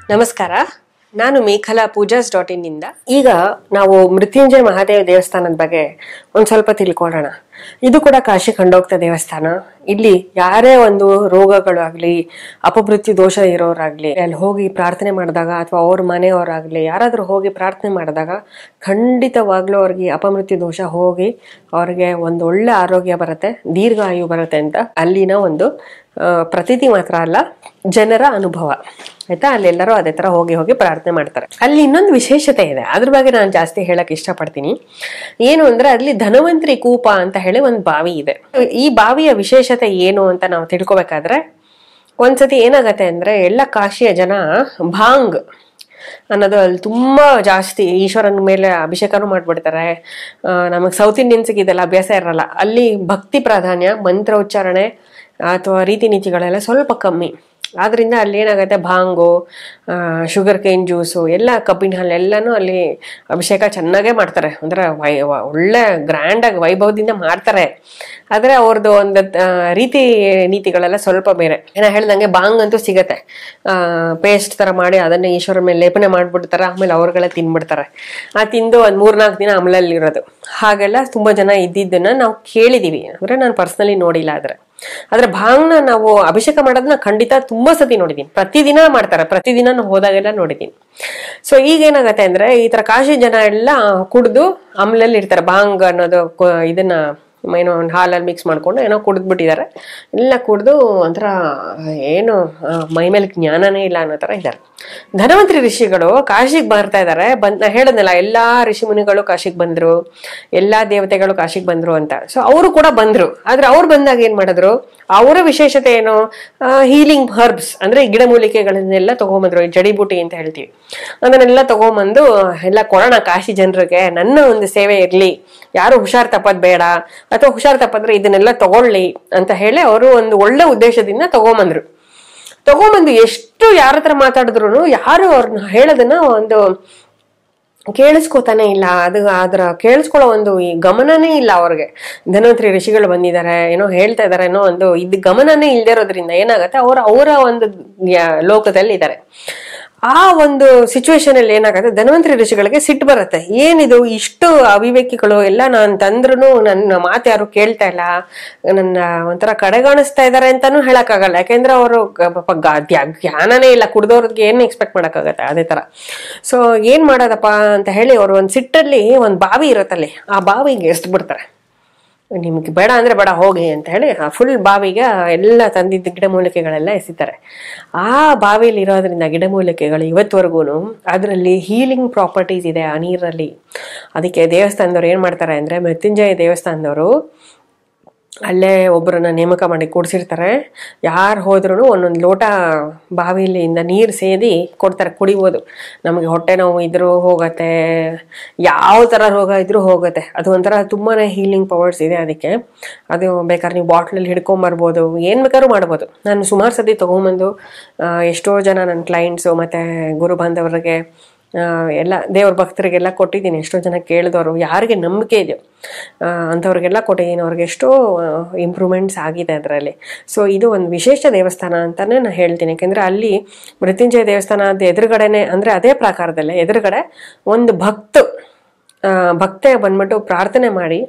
ನಮಸ್ಕಾರ ನಾನು ಮೇಖಲಾ ಪೂಜಾಸ್ ಡಾಟ್ ಇನ್ನಿಂದ ಈಗ ನಾವು ಮೃತ್ಯುಂಜಯ ಮಹಾದೇವ ದೇವಸ್ಥಾನದ ಬಗ್ಗೆ ಒಂದ್ ಸ್ವಲ್ಪ ತಿಳ್ಕೊಳ್ಳೋಣ ಇದು ಕೂಡ ಕಾಶಿ ಖಂಡೋಕ್ತ ದೇವಸ್ಥಾನ ಇಲ್ಲಿ ಯಾರೇ ಒಂದು ರೋಗಗಳು ಆಗ್ಲಿ ಅಪಮೃತ್ಯು ದೋಷ ಇರೋರಾಗ್ಲಿ ಅಲ್ಲಿ ಹೋಗಿ ಪ್ರಾರ್ಥನೆ ಮಾಡಿದಾಗ ಅಥವಾ ಅವ್ರ ಮನೆಯವರಾಗ್ಲಿ ಯಾರಾದ್ರೂ ಹೋಗಿ ಪ್ರಾರ್ಥನೆ ಮಾಡಿದಾಗ ಖಂಡಿತವಾಗ್ಲೂ ಅವ್ರಿಗೆ ಅಪಮೃತ್ಯು ದೋಷ ಹೋಗಿ ಅವ್ರಿಗೆ ಒಂದು ಒಳ್ಳೆ ಆರೋಗ್ಯ ಬರುತ್ತೆ ದೀರ್ಘಾಯು ಬರುತ್ತೆ ಅಂತ ಅಲ್ಲಿನ ಒಂದು ಆ, ಪ್ರತೀತಿ ಮಾತ್ರ ಅಲ್ಲ ಜನರ ಅನುಭವ ಆಯ್ತಾ ಅಲ್ಲೆಲ್ಲರೂ ಅದೇ ತರ ಹೋಗಿ ಹೋಗಿ ಪ್ರಾರ್ಥನೆ ಮಾಡ್ತಾರೆ ಅಲ್ಲಿ ಇನ್ನೊಂದು ವಿಶೇಷತೆ ಇದೆ ಅದ್ರ ಬಗ್ಗೆ ನಾನು ಜಾಸ್ತಿ ಹೇಳಕ್ ಇಷ್ಟಪಡ್ತೀನಿ ಏನು ಅಂದ್ರೆ ಅಲ್ಲಿ ಧನವಂತ್ರಿ ಕೂಪ ಅಂತ ಹೇಳಿ ಒಂದು ಬಾವಿ ಇದೆ ಈ ಬಾವಿಯ ವಿಶೇಷತೆ ಏನು ಅಂತ ನಾವು ತಿಳ್ಕೊಬೇಕಾದ್ರೆ ಒಂದ್ಸತಿ ಏನಾಗತ್ತೆ ಅಂದ್ರೆ ಎಲ್ಲ ಕಾಶಿಯ ಜನ ಭಾಂಗ್ ಅನ್ನೋದು ಅಲ್ಲಿ ತುಂಬಾ ಜಾಸ್ತಿ ಈಶ್ವರನ ಮೇಲೆ ಅಭಿಷೇಕನೂ ಮಾಡ್ಬಿಡ್ತಾರೆ ನಮಗೆ ಸೌತ್ ಇಂಡಿಯನ್ಸ್ಗೆ ಇದೆಲ್ಲ ಅಭ್ಯಾಸ ಇರಲ್ಲ ಅಲ್ಲಿ ಭಕ್ತಿ ಪ್ರಾಧಾನ್ಯ ಮಂತ್ರೋಚ್ಚಾರಣೆ ಅಥವಾ ರೀತಿ ನೀತಿಗಳೆಲ್ಲ ಸ್ವಲ್ಪ ಕಮ್ಮಿ ಆದ್ರಿಂದ ಅಲ್ಲಿ ಏನಾಗುತ್ತೆ ಭಾಂಗು ಶುಗರ್ ಕೇನ್ ಜ್ಯೂಸು ಎಲ್ಲ ಕಬ್ಬಿನ ಹಾಲು ಎಲ್ಲನೂ ಅಲ್ಲಿ ಅಭಿಷೇಕ ಚೆನ್ನಾಗೇ ಮಾಡ್ತಾರೆ ಅಂದ್ರೆ ವೈ ವ- ಒಳ್ಳೆ ಗ್ರ್ಯಾಂಡಾಗಿ ವೈಭವದಿಂದ ಮಾಡ್ತಾರೆ ಆದರೆ ಅವ್ರದ್ದು ಒಂದು ಆ, ರೀತಿ ನೀತಿಗಳೆಲ್ಲ ಸ್ವಲ್ಪ ಬೇರೆ ಏನ ಹೇಳ್ದಂಗೆ ಬಾಂಗ್ ಅಂತೂ ಸಿಗತ್ತೆ ಪೇಸ್ಟ್ ತರ ಮಾಡಿ ಅದನ್ನ ಈಶ್ವರ ಮೇಲೆ ಲೇಪನೆ ಮಾಡ್ಬಿಡ್ತಾರೆ ಆಮೇಲೆ ಅವ್ರುಗಳೇ ತಿನ್ಬಿಡ್ತಾರೆ ಆ ತಿಂದು ಒಂದ್ ಮೂರ್ನಾಲ್ಕು ದಿನ ಅಮಲಲ್ಲಿರೋದು ಹಾಗೆಲ್ಲ ತುಂಬಾ ಜನ ಇದ್ದಿದ್ದನ್ನ ನಾವು ಕೇಳಿದೀವಿ ಅಂದ್ರೆ ನಾನು ಪರ್ಸನಲಿ ನೋಡಿಲ್ಲ ಆದ್ರೆ ಆದ್ರೆ ಭಾಂಗ್ನ ನಾವು ಅಭಿಷೇಕ ಮಾಡೋದನ್ನ ಖಂಡಿತ ತುಂಬಾ ಸತಿ ನೋಡಿದೀನಿ ಪ್ರತಿದಿನ ಮಾಡ್ತಾರೆ ಪ್ರತಿದಿನ ನಾನು ಹೋದಾಗೆಲ್ಲ ನೋಡಿದೀನಿ ಸೊ ಈಗ ಏನಾಗತ್ತೆ ಅಂದ್ರೆ ಈ ತರ ಕಾಶಿ ಜನ ಎಲ್ಲ ಕುಡ್ದು ಅಮ್ಲಲ್ಲಿ ಇರ್ತಾರೆ ಭಾಂಗ್ ಅನ್ನೋದು ಕೊ- ಇದನ್ನ ಏನೋ ಒಂದು ಹಾಲಲ್ಲಿ ಮಿಕ್ಸ್ ಮಾಡ್ಕೊಂಡು ಏನೋ ಕುಡಿದ್ಬಿಟ್ಟಿದ್ದಾರೆ ಎಲ್ಲ ಕುಡಿದು ಒಂಥರ ಏನು ಆ, ಮೈ ಮೇಲೆ ಜ್ಞಾನನೇ ಇಲ್ಲ ಅನ್ನೋ ಥರ ಇದ್ದಾರೆ ಧನವಂತರಿ ಋಷಿಗಳು ಕಾಶಿಗೆ ಬರ್ತಾ ಇದ್ದಾರೆ ಬಂದ್ ನಾ ಹೇಳಿದ್ನಲ್ಲ ಎಲ್ಲಾ ಋಷಿ ಮುನಿಗಳು ಕಾಶಿಗೆ ಬಂದ್ರು ಎಲ್ಲಾ ದೇವತೆಗಳು ಕಾಶಿಗೆ ಬಂದ್ರು ಅಂತ ಸೊ ಅವರು ಕೂಡ ಬಂದ್ರು ಆದ್ರೆ ಅವ್ರು ಬಂದಾಗ ಏನ್ ಮಾಡಿದ್ರು ಅವರ ವಿಶೇಷತೆ ಏನು ಹೀಲಿಂಗ್ ಹರ್ಬ್ಸ್ ಅಂದ್ರೆ ಈ ಗಿಡಮೂಲಿಕೆಗಳನ್ನೆಲ್ಲ ತಗೊಂಬಂದ್ರು ಈ ಜಡಿಬೂಟಿ ಅಂತ ಹೇಳ್ತೀವಿ ಅದನ್ನೆಲ್ಲ ತಗೊಂಬಂದು ಎಲ್ಲ ಕೊಡೋಣ ಕಾಶಿ ಜನರಿಗೆ ನನ್ನ ಒಂದು ಸೇವೆ ಇರ್ಲಿ ಯಾರು ಹುಷಾರ್ ತಪ್ಪದ್ ಬೇಡ ಅಥವಾ ಹುಷಾರ್ ತಪ್ಪದ್ರೆ ಇದನ್ನೆಲ್ಲ ತಗೊಳ್ಳಿ ಅಂತ ಹೇಳಿ ಅವರು ಒಂದು ಒಳ್ಳೆ ಉದ್ದೇಶದಿಂದ ತಗೊಂಬಂದ್ರು ತಗೊಂಬಂದು ಎಷ್ಟು ಯಾರ ಹತ್ರ ಮಾತಾಡಿದ್ರು ಯಾರು ಅವ್ರನ್ನ ಹೇಳೋದನ್ನ ಒಂದು ಕೇಳಿಸ್ಕೊತಾನೆ ಇಲ್ಲ ಅದು ಅದ್ರ ಕೇಳಿಸ್ಕೊಳ್ಳೋ ಒಂದು ಈ ಗಮನನೇ ಇಲ್ಲ ಅವ್ರಿಗೆ ಧನ್ವಂತರಿ ಋಷಿಗಳು ಬಂದಿದ್ದಾರೆ ಏನೋ ಹೇಳ್ತಾ ಇದಾರೆ ಏನೋ ಒಂದು ಇದು ಗಮನನೇ ಇಲ್ದೇ ಇರೋದ್ರಿಂದ ಏನಾಗತ್ತೆ ಅವ್ರ ಅವರ ಒಂದು ಯ- ಲೋಕದಲ್ಲಿ ಇದ್ದಾರೆ ಆ ಒಂದು ಸಿಚುವೇಶನ್ ಅಲ್ಲಿ ಏನಾಗತ್ತೆ ಧನ್ವಂತರಿ ಋಷಿಗಳಿಗೆ ಸಿಟ್ಟು ಬರುತ್ತೆ ಏನಿದು ಇಷ್ಟು ಅವಿವೇಕಿಗಳು ಎಲ್ಲ ನಾನು ತಂದ್ರು ನನ್ನ ಮಾತು ಯಾರು ಕೇಳ್ತಾ ಇಲ್ಲ ನನ್ನ ಒಂಥರ ಕಡೆಗಾಣಿಸ್ತಾ ಇದಾರೆ ಅಂತಾನು ಹೇಳಕ್ಕಾಗಲ್ಲ ಯಾಕೆಂದ್ರೆ ಅವರು ಜ್ಞಾನನೇ ಇಲ್ಲ ಕುಡ್ದವ್ರಿಗೆ ಏನು ಎಕ್ಸ್ಪೆಕ್ಟ್ ಮಾಡಕ್ಕಾಗತ್ತೆ ಅದೇ ತರ ಸೊ ಏನ್ ಮಾಡೋದಪ್ಪ ಅಂತ ಹೇಳಿ ಅವ್ರು ಒಂದ್ ಸಿಟ್ಟಲ್ಲಿ ಒಂದ್ ಬಾವಿ ಇರುತ್ತಲ್ಲಿ ಆ ಬಾವಿಗೆ ಎಸ್ದು ಬಿಡ್ತಾರೆ ನಿಮ್ಗೆ ಬೇಡ ಅಂದ್ರೆ ಬೇಡ ಹೋಗಿ ಅಂತ ಹೇಳಿ ಆ ಫುಲ್ ಬಾವಿಗೆ ಎಲ್ಲ ತಂದಿದ್ದ ಗಿಡಮೂಲಿಕೆಗಳೆಲ್ಲ ಎಸಿತಾರೆ ಆ ಬಾವಿಲಿ ಇರೋದ್ರಿಂದ ಗಿಡಮೂಲಿಕೆಗಳು ಇವತ್ತವರೆಗೂ ಅದರಲ್ಲಿ ಹೀಲಿಂಗ್ ಪ್ರಾಪರ್ಟೀಸ್ ಇದೆ ಆ ನೀರಲ್ಲಿ ಅದಕ್ಕೆ ದೇವಸ್ಥಾನದವ್ರು ಏನ್ ಮಾಡ್ತಾರೆ ಅಂದ್ರೆ ಮೃತ್ಯುಂಜಯ ದೇವಸ್ಥಾನದವರು ಅಲ್ಲೇ ಒಬ್ಬರನ್ನ ನೇಮಕ ಮಾಡಿ ಕೂಡಿಸಿರ್ತಾರೆ ಯಾರು ಹೋದ್ರೂ ಒಂದೊಂದು ಲೋಟ ಬಾವಿಲಿಂದ ನೀರು ಸೇದಿ ಕೊಡ್ತಾರೆ ಕುಡಿಬೋದು ನಮಗೆ ಹೊಟ್ಟೆ ನೋವು ಇದ್ರೂ ಹೋಗತ್ತೆ ಯಾವ ಥರ ರೋಗ ಇದ್ರೂ ಹೋಗುತ್ತೆ ಅದು ಒಂಥರ ತುಂಬಾ ಹೀಲಿಂಗ್ ಪವರ್ಸ್ ಇದೆ ಅದಕ್ಕೆ ಅದು ಬೇಕಾದ್ರೆ ನೀವು ಬಾಟ್ಲಲ್ಲಿ ಹಿಡ್ಕೊಂಬರ್ಬೋದು ಏನು ಬೇಕಾದ್ರೂ ಮಾಡ್ಬೋದು ನಾನು ಸುಮಾರು ಸತಿ ತೊಗೊಂಬಂದು ಆ, ಎಷ್ಟೋ ಜನ ನನ್ನ ಕ್ಲೈಂಟ್ಸು ಮತ್ತು ಗುರು ಬಾಂಧವರಿಗೆ ಆ, ಎಲ್ಲ ದೇವ್ರ ಭಕ್ತರಿಗೆಲ್ಲ ಕೊಟ್ಟಿದ್ದೀನಿ ಎಷ್ಟೋ ಜನ ಕೇಳಿದವರು ಯಾರಿಗೆ ನಂಬಿಕೆ ಇದೆಯೋ ಆ, ಅಂಥವ್ರಿಗೆಲ್ಲ ಕೊಟ್ಟಿದ್ದೀನಿ ಅವ್ರಿಗೆ ಎಷ್ಟೋ ಇಂಪ್ರೂವ್ಮೆಂಟ್ಸ್ ಆಗಿದೆ ಅದರಲ್ಲಿ ಸೊ ಇದು ಒಂದು ವಿಶೇಷ ದೇವಸ್ಥಾನ ಅಂತಾನೆ ನಾನು ಹೇಳ್ತೀನಿ ಯಾಕೆಂದರೆ ಅಲ್ಲಿ ಮೃತ್ಯುಂಜಯ ದೇವಸ್ಥಾನದ ಎದುರುಗಡೆನೆ ಅಂದರೆ ಅದೇ ಪ್ರಾಕಾರದಲ್ಲೇ ಎದುರುಗಡೆ ಒಂದು ಭಕ್ತ ಆ, ಭಕ್ತೆ ಬಂದ್ಬಿಟ್ಟು ಪ್ರಾರ್ಥನೆ ಮಾಡಿ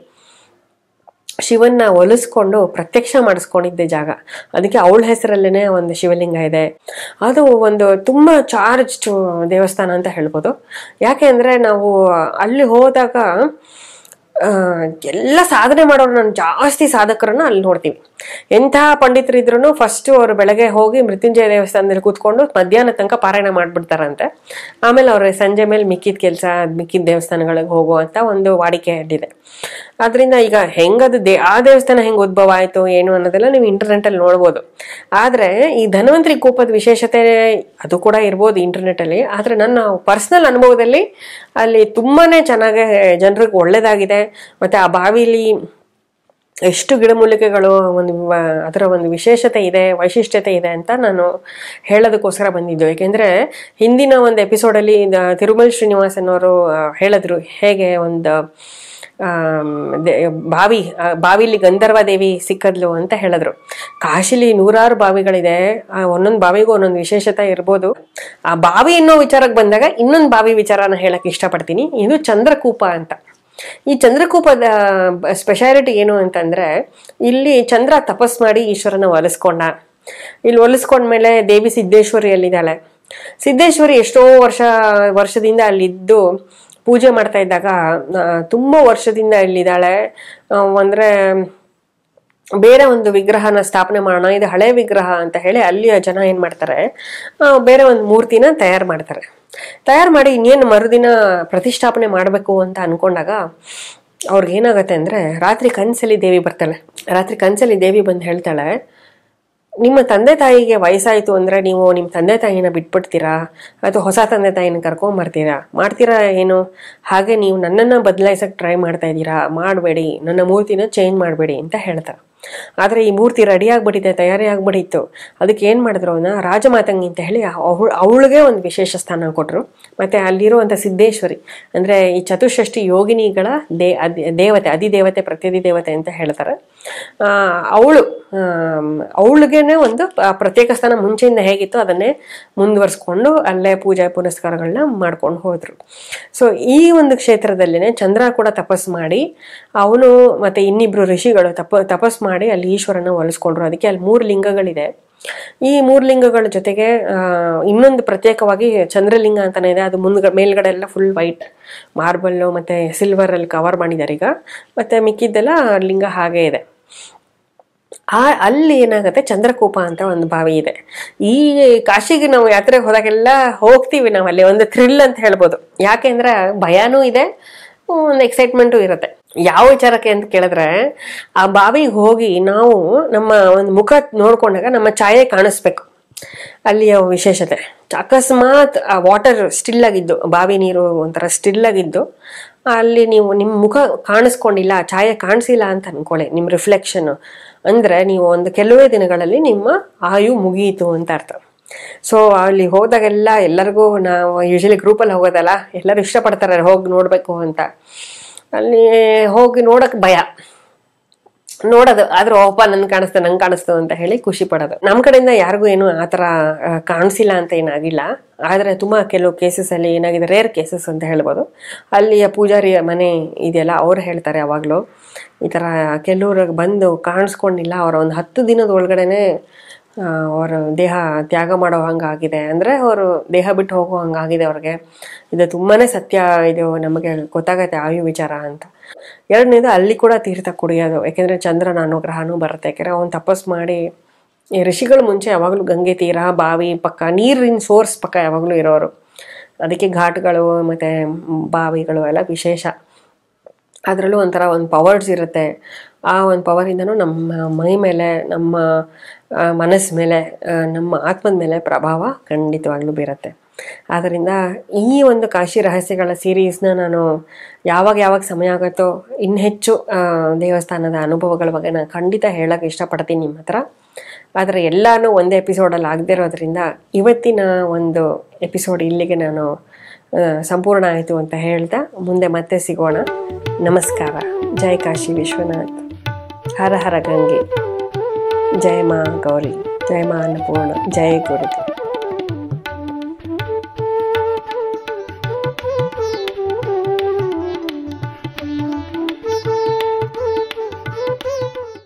ಶಿವನ್ನ ಒಲಿಸ್ಕೊಂಡು ಪ್ರತ್ಯಕ್ಷ ಮಾಡಿಸ್ಕೊಂಡಿದ್ದೆ ಜಾಗ ಅದಕ್ಕೆ ಅವಳ ಹೆಸರಲ್ಲೇನೆ ಒಂದು ಶಿವಲಿಂಗ ಇದೆ ಅದು ಒಂದು ತುಂಬಾ ಚಾರ್ಜ್ಡ್ ದೇವಸ್ಥಾನ ಅಂತ ಹೇಳ್ಬೋದು ಯಾಕೆ ಅಂದ್ರೆ ನಾವು ಅಲ್ಲಿ ಹೋದಾಗ ಆ, ಎಲ್ಲ ಸಾಧನೆ ಮಾಡೋರು ನಾನು ಜಾಸ್ತಿ ಸಾಧಕರನ್ನ ಅಲ್ಲಿ ನೋಡ್ತೀವಿ ಎಂತಹ ಪಂಡಿತರಿದ್ರು ಫಸ್ಟ್ ಅವರು ಬೆಳಗ್ಗೆ ಹೋಗಿ ಮೃತ್ಯುಂಜಯ ದೇವಸ್ಥಾನದಲ್ಲಿ ಕೂತ್ಕೊಂಡು ಮಧ್ಯಾಹ್ನ ತನಕ ಪಾರಾಯಣ ಮಾಡ್ಬಿಡ್ತಾರಂತೆ ಆಮೇಲೆ ಅವ್ರ ಸಂಜೆ ಮೇಲೆ ಮಿಕ್ಕಿದ ಕೆಲಸ ಮಿಕ್ಕಿದ ದೇವಸ್ಥಾನಗಳಿಗೆ ಹೋಗುವಂತ ಒಂದು ವಾಡಿಕೆ ಅಲ್ಲಿದೆ ಆದ್ರಿಂದ ಈಗ ಹೆಂಗದು ದೇ ಆ ದೇವಸ್ಥಾನ ಹೆಂಗ್ ಉದ್ಭವ ಆಯ್ತು ಏನು ಅನ್ನೋದೆಲ್ಲ ನೀವು ಇಂಟರ್ನೆಟ್ ಅಲ್ಲಿ ನೋಡ್ಬೋದು ಆದ್ರೆ ಈ ಧನ್ವಂತರಿ ಕೂಪದ ವಿಶೇಷತೆ ಅದು ಕೂಡ ಇರ್ಬೋದು ಇಂಟರ್ನೆಟ್ ಅಲ್ಲಿ ಆದ್ರೆ ನನ್ನ ಪರ್ಸನಲ್ ಅನುಭವದಲ್ಲಿ ಅಲ್ಲಿ ತುಂಬಾನೇ ಚೆನ್ನಾಗಿ ಜನರಿಗೆ ಒಳ್ಳೇದಾಗಿದೆ ಮತ್ತೆ ಆ ಬಾವಿಲಿ ಎಷ್ಟು ಗಿಡಮೂಲಿಕೆಗಳು ಒಂದು ವ- ಅದರ ಒಂದು ವಿಶೇಷತೆ ಇದೆ ವೈಶಿಷ್ಟ್ಯತೆ ಇದೆ ಅಂತ ನಾನು ಹೇಳೋದಕ್ಕೋಸ್ಕರ ಬಂದಿದ್ದು ಯಾಕೆಂದ್ರೆ ಹಿಂದಿನ ಒಂದು ಎಪಿಸೋಡಲ್ಲಿ ತಿರುಮಲ್ ಶ್ರೀನಿವಾಸನ್ ಅವರು ಆ, ಹೇಳಿದ್ರು ಹೇಗೆ ಒಂದು ಆಮ್, ದೆ- ಬಾವಿ ಆ ಬಾವಿಲಿ ಗಂಧರ್ವ ದೇವಿ ಸಿಕ್ಕದ್ಲು ಅಂತ ಹೇಳಿದ್ರು ಕಾಶಿಲಿ ನೂರಾರು ಬಾವಿಗಳಿದೆ ಆ ಒಂದೊಂದು ಬಾವಿಗೂ ಒಂದೊಂದು ವಿಶೇಷತೆ ಇರ್ಬೋದು ಆ ಬಾವಿ ಅನ್ನೋ ವಿಚಾರಕ್ಕೆ ಬಂದಾಗ ಇನ್ನೊಂದು ಬಾವಿ ವಿಚಾರನ ಹೇಳಕ್ ಇಷ್ಟಪಡ್ತೀನಿ ಇದು ಚಂದ್ರಕೂಪ ಅಂತ ಈ ಚಂದ್ರಕೂಪದ ಸ್ಪೆಷಾಲಿಟಿ ಏನು ಅಂತಂದ್ರೆ ಇಲ್ಲಿ ಚಂದ್ರ ತಪಸ್ ಮಾಡಿ ಈಶ್ವರನ ಒಲಿಸ್ಕೊಂಡ ಇಲ್ಲಿ ಒಲಿಸ್ಕೊಂಡ್ಮೇಲೆ ದೇವಿ ಸಿದ್ದೇಶ್ವರಿ ಅಲ್ಲಿದ್ದಾಳೆ ಸಿದ್ದೇಶ್ವರಿ ಎಷ್ಟೋ ವರ್ಷ ವರ್ಷದಿಂದ ಅಲ್ಲಿದ್ದು ಪೂಜೆ ಮಾಡ್ತಾ ಇದ್ದಾಗ ಆ, ತುಂಬಾ ವರ್ಷದಿಂದ ಇಲ್ಲಿದ್ದಾಳೆ ಆ, ಅಂದ್ರೆ ಬೇರೆ ಒಂದು ವಿಗ್ರಹನ ಸ್ಥಾಪನೆ ಮಾಡೋಣ ಇದು ಹಳೆ ವಿಗ್ರಹ ಅಂತ ಹೇಳಿ ಅಲ್ಲಿಯ ಜನ ಏನ್ ಮಾಡ್ತಾರೆ ಆ, ಬೇರೆ ಒಂದು ಮೂರ್ತಿನ ತಯಾರು ಮಾಡ್ತಾರೆ ತಯಾರು ಮಾಡಿ ಇನ್ನೇನು ಮರುದಿನ ಪ್ರತಿಷ್ಠಾಪನೆ ಮಾಡಬೇಕು ಅಂತ ಅನ್ಕೊಂಡಾಗ ಅವ್ರಿಗೆ ಏನಾಗತ್ತೆ ಅಂದ್ರೆ ರಾತ್ರಿ ಕನ್ಸಲ್ಲಿ ದೇವಿ ಬರ್ತಾಳೆ ರಾತ್ರಿ ಕನ್ಸಲ್ಲಿ ದೇವಿ ಬಂದು ಹೇಳ್ತಾಳೆ ನಿಮ್ಮ ತಂದೆ ತಾಯಿಗೆ ವಯಸ್ಸಾಯ್ತು ಅಂದ್ರೆ ನೀವು ನಿಮ್ಮ ತಂದೆ ತಾಯಿನ ಬಿಟ್ಬಿಡ್ತೀರಾ ಅಥವಾ ಹೊಸ ತಂದೆ ತಾಯಿನ ಕರ್ಕೊಂಬರ್ತೀರಾ ಮಾಡ್ತೀರಾ ಏನು ಹಾಗೆ ನೀವು ನನ್ನನ್ನು ಬದಲಾಯಿಸಕ್ಕೆ ಟ್ರೈ ಮಾಡ್ತಾ ಇದ್ದೀರಾ ಮಾಡಬೇಡಿ ನನ್ನ ಮೂರ್ತಿನ ಚೇಂಜ್ ಮಾಡಬೇಡಿ ಅಂತ ಹೇಳ್ತಾರೆ ಆದರೆ ಈ ಮೂರ್ತಿ ರೆಡಿ ಆಗ್ಬಿಟ್ಟಿದೆ ತಯಾರಿ ಆಗ್ಬಿಟ್ಟಿತ್ತು ಅದಕ್ಕೆ ಏನು ಮಾಡಿದ್ರು ಅವನ್ನ ರಾಜಮಾತಂಗಿ ಅಂತ ಹೇಳಿ ಅವಳು ಅವಳಿಗೆ ಒಂದು ವಿಶೇಷ ಸ್ಥಾನ ಕೊಟ್ಟರು ಮತ್ತೆ ಅಲ್ಲಿರುವಂಥ ಸಿದ್ದೇಶ್ವರಿ ಅಂದರೆ ಈ ಚತುಷ್ಷಷ್ಟಿ ಯೋಗಿನಿಗಳ ದೇ ಅದಿ ದೇವತೆ ಅಧಿದೇವತೆ ಪ್ರತ್ಯಧಿ ದೇವತೆ ಅಂತ ಹೇಳ್ತಾರೆ ಅವಳು ಅವಳಿಗೇನೆ ಒಂದು ಪ- ಪ್ರತ್ಯೇಕ ಸ್ಥಾನ ಮುಂಚೆಯಿಂದ ಹೇಗಿತ್ತು ಅದನ್ನೇ ಮುಂದುವರಿಸ್ಕೊಂಡು ಅಲ್ಲೇ ಪೂಜೆ ಪುನಸ್ಕಾರಗಳನ್ನ ಮಾಡ್ಕೊಂಡು ಹೋದ್ರು ಸೊ ಈ ಒಂದು ಕ್ಷೇತ್ರದಲ್ಲಿನೇ ಚಂದ್ರ ಕೂಡ ತಪಸ್ ಮಾಡಿ ಅವನು ಮತ್ತೆ ಇನ್ನಿಬ್ರು ಋಷಿಗಳು ತಪ ತಪಸ್ ಮಾಡಿ ಅಲ್ಲಿ ಈಶ್ವರನ ಒಲಿಸ್ಕೊಂಡ್ರು ಅದಕ್ಕೆ ಅಲ್ಲಿ ಮೂರು ಲಿಂಗಗಳಿದೆ ಈ ಮೂರು ಲಿಂಗಗಳ ಜೊತೆಗೆ ಆ, ಇನ್ನೊಂದು ಪ್ರತ್ಯೇಕವಾಗಿ ಚಂದ್ರಲಿಂಗ ಅಂತಾನೆ ಇದೆ ಅದು ಮುಂದ್ಗಡೆ ಮೇಲ್ಗಡೆ ಎಲ್ಲ ಫುಲ್ ವೈಟ್ ಮಾರ್ಬಲ್ಲು ಮತ್ತೆ ಸಿಲ್ವರ್ ಅಲ್ಲಿ ಕವರ್ ಮಾಡಿದ್ದಾರೆ ಈಗ ಮತ್ತೆ ಮಿಕ್ಕಿದ್ದೆಲ್ಲ ಲಿಂಗ ಹಾಗೆ ಇದೆ ಆ ಅಲ್ಲಿ ಏನಾಗುತ್ತೆ ಚಂದ್ರಕೂಪ ಅಂತ ಒಂದು ಬಾವಿ ಇದೆ ಈ ಕಾಶಿಗೆ ನಾವು ಯಾತ್ರೆಗೆ ಹೋದಾಗೆಲ್ಲ ಹೋಗ್ತೀವಿ ನಾವು ಅಲ್ಲಿ ಒಂದು ಥ್ರಿಲ್ ಅಂತ ಹೇಳ್ಬೋದು ಯಾಕೆಂದ್ರೆ ಭಯನೂ ಇದೆ ಒಂದು ಎಕ್ಸೈಟ್ಮೆಂಟು ಇರುತ್ತೆ ಯಾವ ವಿಚಾರಕ್ಕೆ ಅಂತ ಕೇಳಿದ್ರೆ ಆ ಬಾವಿಗೆ ಹೋಗಿ ನಾವು ನಮ್ಮ ಒಂದು ಮುಖ ನೋಡ್ಕೊಂಡಾಗ ನಮ್ಮ ಛಾಯೆ ಕಾಣಿಸ್ಬೇಕು ಅಲ್ಲಿಯ ವಿಶೇಷತೆ ಅಕಸ್ಮಾತ್ ಆ ವಾಟರ್ ಸ್ಟಿಲ್ ಆಗಿದ್ದು ಬಾವಿ ನೀರು ಒಂಥರ ಸ್ಟಿಲ್ ಆಗಿದ್ದು ಅಲ್ಲಿ ನೀವು ನಿಮ್ಮ ಮುಖ ಕಾಣಿಸ್ಕೊಂಡಿಲ್ಲ ಛಾಯೆ ಕಾಣಿಸಿಲ್ಲ ಅಂತ ಅನ್ಕೊಳ್ಳಿ ನಿಮ್ಮ ರಿಫ್ಲೆಕ್ಷನ್ ಅಂದ್ರೆ ನೀವು ಒಂದು ಕೆಲವೇ ದಿನಗಳಲ್ಲಿ ನಿಮ್ಮ ಆಯು ಮುಗಿಯಿತು ಅಂತ ಅರ್ಥ ಸೊ ಅಲ್ಲಿ ಹೋದಾಗೆಲ್ಲ ಎಲ್ಲರಿಗೂ ನಾವು ಯೂಶಲಿ ಗ್ರೂಪಲ್ಲಿ ಹೋಗೋದಲ್ಲ ಎಲ್ಲರೂ ಇಷ್ಟಪಡ್ತಾರೆ ಹೋಗಿ ನೋಡಬೇಕು ಅಂತ ಅಲ್ಲಿ ಹೋಗಿ ನೋಡಕ್ ಭಯ ನೋಡೋದು ಆದ್ರೆ ಓಪ ನನ್ ಕಾಣಿಸ್ತು ನಂಗೆ ಕಾಣಿಸ್ತು ಅಂತ ಹೇಳಿ ಖುಷಿ ಪಡೋದು ನಮ್ಮ ಕಡೆಯಿಂದ ಯಾರಿಗೂ ಏನು ಆ ಥರ ಆ, ಕಾಣಿಸಿಲ್ಲ ಅಂತ ಏನಾಗಿಲ್ಲ ಆದರೆ ತುಂಬ ಕೆಲವು ಕೇಸಸ್ ಅಲ್ಲಿ ಏನಾಗಿದೆ ರೇರ್ ಕೇಸಸ್ ಅಂತ ಹೇಳ್ಬೋದು ಅಲ್ಲಿಯ ಪೂಜಾರಿ ಮನೆ ಇದೆಯಲ್ಲ ಅವ್ರು ಹೇಳ್ತಾರೆ ಯಾವಾಗಲೂ ಈ ಥರ ಕೆಲವ್ರಿಗೆ ಬಂದು ಕಾಣಿಸ್ಕೊಂಡಿಲ್ಲ ಅವರ ಒಂದು ಹತ್ತು ದಿನದ ಒಳಗಡೆನೆ ಆ, ಅವರ ದೇಹ ತ್ಯಾಗ ಮಾಡೋ ಹಂಗಾಗಿದೆ ಅಂದರೆ ಅವರು ದೇಹ ಬಿಟ್ಟು ಹೋಗೋ ಹಂಗಾಗಿದೆ ಅವ್ರಿಗೆ ಇದು ತುಂಬಾನೇ ಸತ್ಯ ಇದು ನಮಗೆ ಗೊತ್ತಾಗತ್ತೆ ಆಯು ವಿಚಾರ ಅಂತ ಎರಡನೇದು ಅಲ್ಲಿ ಕೂಡ ತೀರ್ಥ ಕುಡಿಯೋದು ಯಾಕೆಂದರೆ ಚಂದ್ರನ ಅನುಗ್ರಹನೂ ಬರುತ್ತೆ ಯಾಕೆಂದರೆ ಅವನು ತಪಸ್ ಮಾಡಿ ಈ ಋಷಿಗಳು ಮುಂಚೆ ಯಾವಾಗಲೂ ಗಂಗೆ ತೀರ ಬಾವಿ ಪಕ್ಕ ನೀರಿನ ಸೋರ್ಸ್ ಪಕ್ಕ ಯಾವಾಗಲೂ ಇರೋರು ಅದಕ್ಕೆ ಘಾಟ್ಗಳು ಮತ್ತು ಬಾವಿಗಳು ಎಲ್ಲ ವಿಶೇಷ ಅದರಲ್ಲೂ ಒಂಥರ ಒಂದು ಪವರ್ಸ್ ಇರುತ್ತೆ ಆ ಒಂದು ಪವರಿಂದನೂ ನಮ್ಮ ಮೈ ಮೇಲೆ ನಮ್ಮ ಆ, ಮನಸ್ಸು ಮೇಲೆ ಆ, ನಮ್ಮ ಆತ್ಮದ ಮೇಲೆ ಪ್ರಭಾವ ಖಂಡಿತವಾಗ್ಲೂ ಬೀರುತ್ತೆ ಆದ್ದರಿಂದ ಈ ಒಂದು ಕಾಶಿ ರಹಸ್ಯಗಳ ಸೀರೀಸ್ನ ನಾನು ಯಾವಾಗ ಯಾವಾಗ ಸಮಯ ಆಗುತ್ತೋ ಇನ್ನು ಹೆಚ್ಚು ಆ, ದೇವಸ್ಥಾನದ ಅನುಭವಗಳ ಬಗ್ಗೆ ನಾನು ಖಂಡಿತ ಹೇಳಕ್ಕೆ ಇಷ್ಟಪಡ್ತೀನಿ ನಿಮ್ಮ ಹತ್ರ ಆದರೆ ಎಲ್ಲನೂ ಒಂದೇ ಎಪಿಸೋಡಲ್ಲಿ ಆಗದೇ ಇರೋದ್ರಿಂದ ಇವತ್ತಿನ ಒಂದು ಎಪಿಸೋಡ್ ಇಲ್ಲಿಗೆ ನಾನು ಆ, ಸಂಪೂರ್ಣ ಆಯಿತು ಅಂತ ಹೇಳ್ತಾ ಮುಂದೆ ಮತ್ತೆ ಸಿಗೋಣ ನಮಸ್ಕಾರ ಜೈ ಕಾಶಿ ವಿಶ್ವನಾಥ್ ಹರ ಹರ ಗಂಗೆ ಜಯ ಮಾ ಗೌರಿ ಜಯ ಮಾ ಅನ್ನಪೂರ್ಣ ಜಯ ಗುರುದೇವ್